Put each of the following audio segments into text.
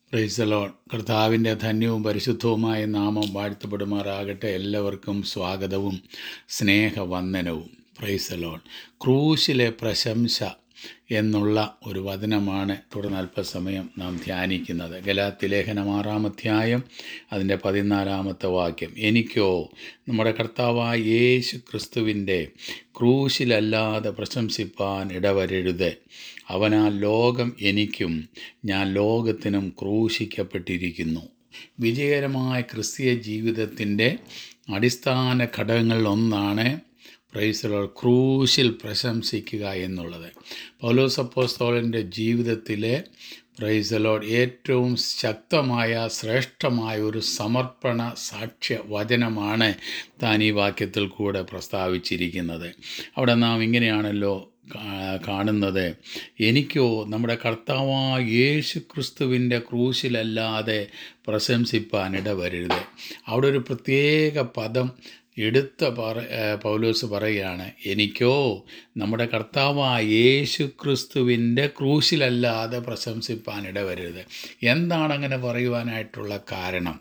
പ്രൈസലോൺ കർത്താവിൻ്റെ ധന്യവും പരിശുദ്ധവുമായ നാമം വാഴ്ത്തപ്പെടുമാറാകട്ടെ എല്ലാവർക്കും സ്വാഗതവും സ്നേഹവന്ദനവും പ്രൈസലോൺ ക്രൂശിലെ പ്രശംസ എന്നുള്ള ഒരു വചനമാണ് തുടർന്ന് അല്പസമയം നാം ധ്യാനിക്കുന്നത് ഗലാത്തി ലേഖനം ആറാം അധ്യായം അതിൻ്റെ പതിനാലാമത്തെ വാക്യം എനിക്കോ നമ്മുടെ കർത്താവായ യേശു ക്രിസ്തുവിൻ്റെ ക്രൂശിലല്ലാതെ പ്രശംസിപ്പാൻ ഇടവരരുത് അവനാൽ ലോകം എനിക്കും ഞാൻ ലോകത്തിനും ക്രൂശിക്കപ്പെട്ടിരിക്കുന്നു വിജയകരമായ ക്രിസ്തീയ ജീവിതത്തിൻ്റെ അടിസ്ഥാന ഘടകങ്ങളിലൊന്നാണ് പ്രൈസലോ ക്രൂശിൽ പ്രശംസിക്കുക എന്നുള്ളത് പൗലോസ് അപ്പോസ്തോലൻ്റെ ജീവിതത്തിലെ പ്രൈസലോഡ് ഏറ്റവും ശക്തമായ ശ്രേഷ്ഠമായ ഒരു സമർപ്പണ സാക്ഷ്യ വചനമാണ് താൻ ഈ വാക്യത്തിൽ കൂടെ പ്രസ്താവിച്ചിരിക്കുന്നത് അവിടെ നാം ഇങ്ങനെയാണല്ലോ കാ- കാണുന്നത് എനിക്കോ നമ്മുടെ കർത്താവായ യേശു ക്രിസ്തുവിൻ്റെ ക്രൂശിലല്ലാതെ പ്രശംസിപ്പാൻ ഇടവരരുത് അവിടെ ഒരു പ്രത്യേക പദം എടുത്ത പറ ഏഹ് പൗലോസ് പറയുകയാണ് എനിക്കോ നമ്മുടെ കർത്താവായ യേശു ക്രിസ്തുവിൻ്റെ ക്രൂശിലല്ലാതെ പ്രശംസിപ്പാൻ ഇടവരരുത് എന്താണ് അങ്ങനെ പറയുവാനായിട്ടുള്ള കാരണം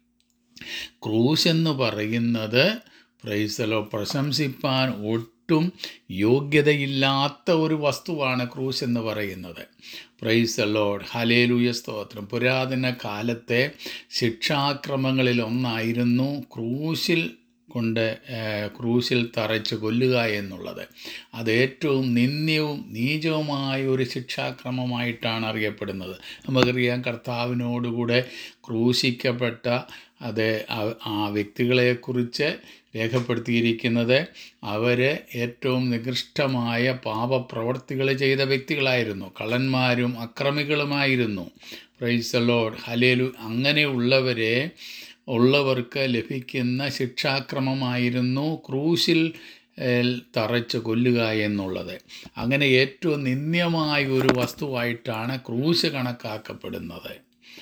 ക്രൂശ് എന്ന് പറയുന്നത് പ്രൈസലോ പ്രശംസിപ്പാൻ ഒട്ടും യോഗ്യതയില്ലാത്ത ഒരു വസ്തുവാണ് ക്രൂശ് എന്ന് പറയുന്നത് പ്രൈസലോഡ് ഹലേലുയ സ്തോത്രം പുരാതന കാലത്തെ ശിക്ഷാക്രമങ്ങളിൽ ഒന്നായിരുന്നു ക്രൂശിൽ കൊണ്ട് ഏഹ്, ക്രൂശിൽ തറച്ച് കൊല്ലുക എന്നുള്ളത് അത് ഏറ്റവും നിന്ദ്യവും നീചവുമായ ഒരു ശിക്ഷാക്രമമായിട്ടാണ് അറിയപ്പെടുന്നത് നമുക്കറിയാം കർത്താവിനോടുകൂടെ ക്രൂശിക്കപ്പെട്ട അത് ആ- ആ വ്യക്തികളെക്കുറിച്ച് രേഖപ്പെടുത്തിയിരിക്കുന്നത് അവർ ഏറ്റവും നികൃഷ്ടമായ പാപപ്രവർത്തികൾ ചെയ്ത വ്യക്തികളായിരുന്നു കള്ളന്മാരും അക്രമികളുമായിരുന്നു പ്രൈസലോഡ് ഹലേലു അങ്ങനെയുള്ളവരെ ഉള്ളവർക്ക് ലഭിക്കുന്ന ശിക്ഷാക്രമമായിരുന്നു ക്രൂശിൽ ഏൽ, തറച്ച് കൊല്ലുക എന്നുള്ളത് അങ്ങനെ ഏറ്റവും നിന്ദ്യമായ ഒരു വസ്തുവായിട്ടാണ് ക്രൂശ് കണക്കാക്കപ്പെടുന്നത്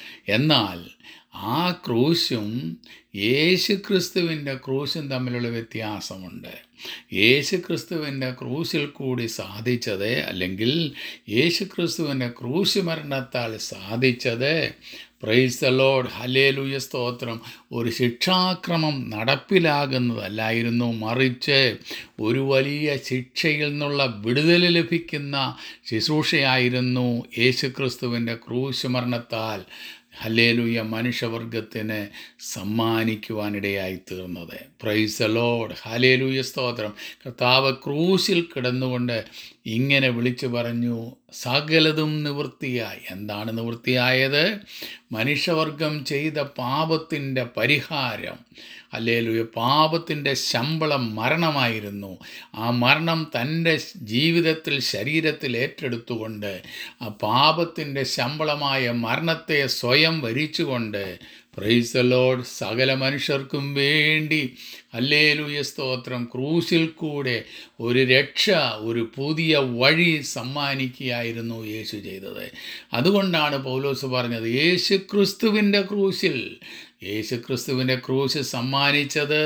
എന്നാൽ ആ ക്രൂശും യേശു ക്രിസ്തുവിൻ്റെ ക്രൂശും തമ്മിലുള്ള വ്യത്യാസമുണ്ട് യേശു ക്രിസ്തുവിൻ്റെ ക്രൂശിൽ കൂടി സാധിച്ചത് അല്ലെങ്കിൽ യേശു ക്രിസ്തുവിൻ്റെ ക്രൂശ് മരണത്താൽ സാധിച്ചത് പ്രൈസ് ലോഡ് ഹലേലുയ സ്തോത്രം ഒരു ശിക്ഷാക്രമം നടപ്പിലാകുന്നതല്ലായിരുന്നു മറിച്ച് ഒരു വലിയ ശിക്ഷയിൽ നിന്നുള്ള വിടുതൽ ലഭിക്കുന്ന ശുശ്രൂഷയായിരുന്നു യേശുക്രിസ്തുവിൻ്റെ ക്രൂശ് മരണത്താൽ ഹലേലുയ മനുഷ്യവർഗത്തിന് സമ്മാനിക്കുവാനിടയായി തീർന്നത് പ്രൈസ് ലോഡ് ഹലേലുയ സ്തോത്രം കർത്താവ് ക്രൂശിൽ കിടന്നുകൊണ്ട് ഇങ്ങനെ വിളിച്ചു പറഞ്ഞു സകലതും നിവൃത്തിയായി എന്താണ് നിവൃത്തിയായത് മനുഷ്യവർഗം ചെയ്ത പാപത്തിൻ്റെ പരിഹാരം അല്ലേലുയ പാപത്തിൻ്റെ ശമ്പളം മരണമായിരുന്നു ആ മരണം തൻ്റെ ജീവിതത്തിൽ ശരീരത്തിൽ ഏറ്റെടുത്തുകൊണ്ട് ആ പാപത്തിൻ്റെ ശമ്പളമായ മരണത്തെ സ്വയം വരിച്ചുകൊണ്ട് പ്രൈസ് ലോഡ് സകല മനുഷ്യർക്കും വേണ്ടി അല്ലേലുയ സ്തോത്രം ക്രൂശിൽ കൂടെ ഒരു രക്ഷ ഒരു പുതിയ വഴി സമ്മാനിക്കുകയായിരുന്നു യേശു ചെയ്തത് അതുകൊണ്ടാണ് പൗലോസ് പറഞ്ഞത് യേശു ക്രിസ്തുവിൻ്റെ ക്രൂശിൽ യേശു ക്രിസ്തുവിൻ്റെ ക്രൂശ് സമ്മാനിച്ചത്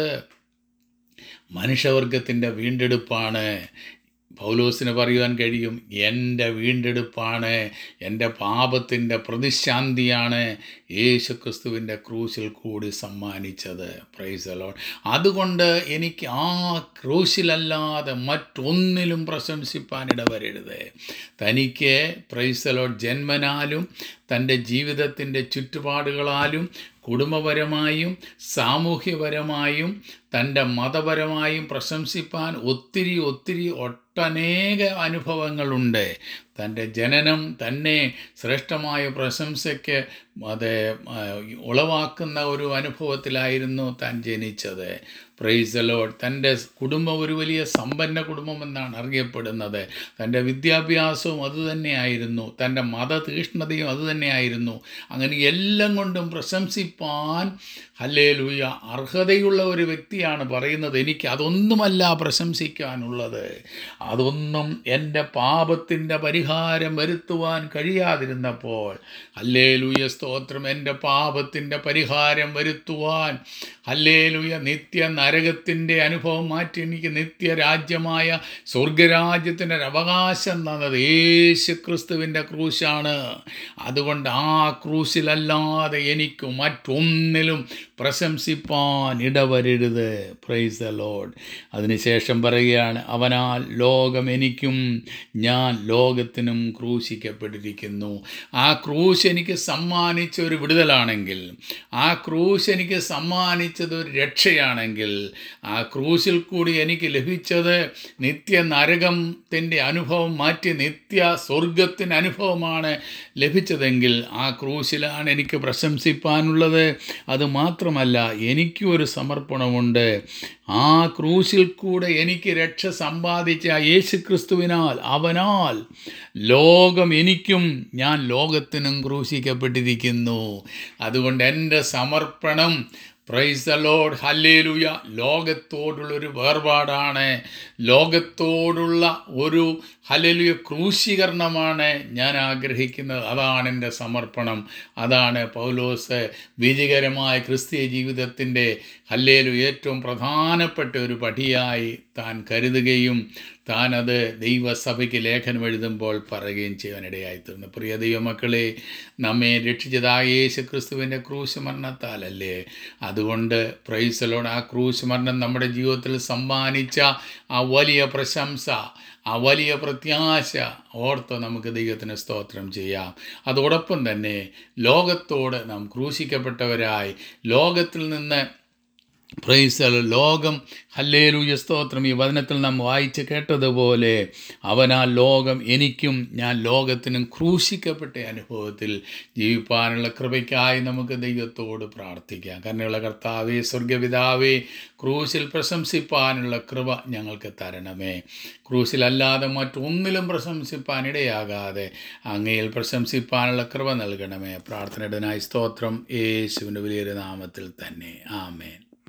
മനുഷ്യവർഗത്തിൻ്റെ വീണ്ടെടുപ്പാണ് പൗലോസിന് പറയുവാൻ കഴിയും എൻ്റെ വീണ്ടെടുപ്പാണ് എൻ്റെ പാപത്തിൻ്റെ പ്രതിശാന്തിയാണ് യേശു ക്രിസ്തുവിൻ്റെ ക്രൂശിൽ കൂടി സമ്മാനിച്ചത് പ്രൈസലോൺ അതുകൊണ്ട് എനിക്ക് ആ ക്രൂശിലല്ലാതെ മറ്റൊന്നിലും പ്രശംസിപ്പാൻ ഇടവരരുത് തനിക്ക് പ്രൈസലോൺ ജന്മനാലും തൻ്റെ ജീവിതത്തിൻ്റെ ചുറ്റുപാടുകളാലും കുടുംബപരമായും സാമൂഹ്യപരമായും തൻ്റെ മതപരമായും പ്രശംസിപ്പാൻ ഒത്തിരി ഒത്തിരി ഒട്ടനേക അനുഭവങ്ങളുണ്ട് തൻ്റെ ജനനം തന്നെ ശ്രേഷ്ഠമായ പ്രശംസയ്ക്ക് അത് ആ, ഉളവാക്കുന്ന ഒരു അനുഭവത്തിലായിരുന്നു താൻ ജനിച്ചത് പ്രൈസലോഡ് തൻ്റെ കുടുംബം ഒരു വലിയ സമ്പന്ന കുടുംബം എന്നാണ് അറിയപ്പെടുന്നത് തൻ്റെ വിദ്യാഭ്യാസവും അതുതന്നെയായിരുന്നു തൻ്റെ മതതീഷ്ണതയും അതുതന്നെയായിരുന്നു അങ്ങനെ എല്ലാം കൊണ്ടും പ്രശംസിപ്പാൻ ഹല്ലേലൂയ അർഹതയുള്ള ഒരു വ്യക്തിയാണ് പറയുന്നത് എനിക്ക് അതൊന്നുമല്ല പ്രശംസിക്കാനുള്ളത് അതൊന്നും എൻ്റെ പാപത്തിൻ്റെ പരിഹാരം പരിഹാരം വരുത്തുവാൻ കഴിയാതിരുന്നപ്പോൾ ഹല്ലേലൂയ സ്തോത്രം എൻ്റെ പാപത്തിൻ്റെ പരിഹാരം വരുത്തുവാൻ ഹല്ലേലൂയ നിത്യ നരകത്തിൻ്റെ അനുഭവം മാറ്റി എനിക്ക് നിത്യരാജ്യമായ സ്വർഗരാജ്യത്തിൻ്റെ ഒരു അവകാശം തന്നത് യേശു ക്രിസ്തുവിൻ്റെ ക്രൂശാണ് അതുകൊണ്ട് ആ ക്രൂശിലല്ലാതെ എനിക്ക് മറ്റൊന്നിലും പ്രശംസിപ്പാൻ ഇടവരരുത് പ്രൈസ് ദ ലോഡ് അതിനുശേഷം പറയുകയാണ് അവനാൽ ലോകം എനിക്കും ഞാൻ ലോകത്തിനും ക്രൂശിക്കപ്പെട്ടിരിക്കുന്നു ആ ക്രൂശ് എനിക്ക് സമ്മാനിച്ച ഒരു വിടുതലാണെങ്കിൽ ആ ക്രൂശ് എനിക്ക് സമ്മാനിച്ചത് ഒരു രക്ഷയാണെങ്കിൽ ആ ക്രൂശിൽ കൂടി എനിക്ക് ലഭിച്ചത് നിത്യ നരകത്തിൻ്റെ അനുഭവം മാറ്റി നിത്യ സ്വർഗത്തിൻ്റെ അനുഭവമാണ് ലഭിച്ചതെങ്കിൽ ആ ക്രൂശിലാണ് എനിക്ക് പ്രശംസിപ്പാനുള്ളത് അത് മാത്രമല്ല എനിക്കും ഒരു സമർപ്പണമുണ്ട് ആ ക്രൂശിൽ കൂടെ എനിക്ക് രക്ഷ സമ്പാദിച്ച യേശു ക്രിസ്തുവിനാൽ അവനാൽ ലോകം എനിക്കും ഞാൻ ലോകത്തിനും ക്രൂശിക്കപ്പെട്ടിരിക്കുന്നു അതുകൊണ്ട് എൻ്റെ സമർപ്പണം പ്രൈസ് ദ ലോഡ് ഹല്ലേലൂയ ലോകത്തോടുള്ളൊരു വേർപാടാണ് ലോകത്തോടുള്ള ഒരു ഹല്ലേലൂയ ക്രൂശീകരണമാണ് ഞാൻ ആഗ്രഹിക്കുന്നത് അതാണ് എൻ്റെ സമർപ്പണം അതാണ് പൗലോസ് വിജയകരമായ ക്രിസ്തീയ ജീവിതത്തിൻ്റെ ഹല്ലേലു ഏറ്റവും പ്രധാനപ്പെട്ട ഒരു പടിയായി താൻ കരുതുകയും താൻ അത് ദൈവസഭയ്ക്ക് ലേഖനം എഴുതുമ്പോൾ പറയുകയും ചെയ്യാനിടയായിത്തീർന്നു പ്രിയ ദൈവമക്കളെ നമ്മെ രക്ഷിച്ചതായ യേശു ക്രിസ്തുവിൻ്റെ ക്രൂശ് മരണത്താലല്ലേ അതുകൊണ്ട് പ്രൈസലോട് ആ ക്രൂശ് മരണം നമ്മുടെ ജീവിതത്തിൽ സമ്മാനിച്ച ആ വലിയ പ്രശംസ ആ വലിയ പ്രത്യാശ ഓർത്ത് നമുക്ക് ദൈവത്തിന് സ്തോത്രം ചെയ്യാം അതോടൊപ്പം തന്നെ ലോകത്തോട് നാം ക്രൂശിക്കപ്പെട്ടവരായി ലോകത്തിൽ നിന്ന് പ്രൈസ് ലോകം ഹല്ലേലൂയ സ്തോത്രം ഈ വചനത്തിൽ നാം വായിച്ച് കേട്ടതുപോലെ അവനാൽ ലോകം എനിക്കും ഞാൻ ലോകത്തിനും ക്രൂശിക്കപ്പെട്ട അനുഭവത്തിൽ ജീവിപ്പാനുള്ള കൃപയ്ക്കായി നമുക്ക് ദൈവത്തോട് പ്രാർത്ഥിക്കാം കരുണയുള്ള കർത്താവേ സ്വർഗപിതാവേ ക്രൂശിൽ പ്രശംസിപ്പാനുള്ള കൃപ ഞങ്ങൾക്ക് തരണമേ ക്രൂശിലല്ലാതെ മറ്റൊന്നിലും പ്രശംസിപ്പാൻ ഇടയാകാതെ അങ്ങയിൽ പ്രശംസിപ്പാനുള്ള കൃപ നൽകണമേ പ്രാർത്ഥനയുടനായി സ്തോത്രം യേശുവിൻ്റെ വലിയൊരു നാമത്തിൽ തന്നെ ആമേൻ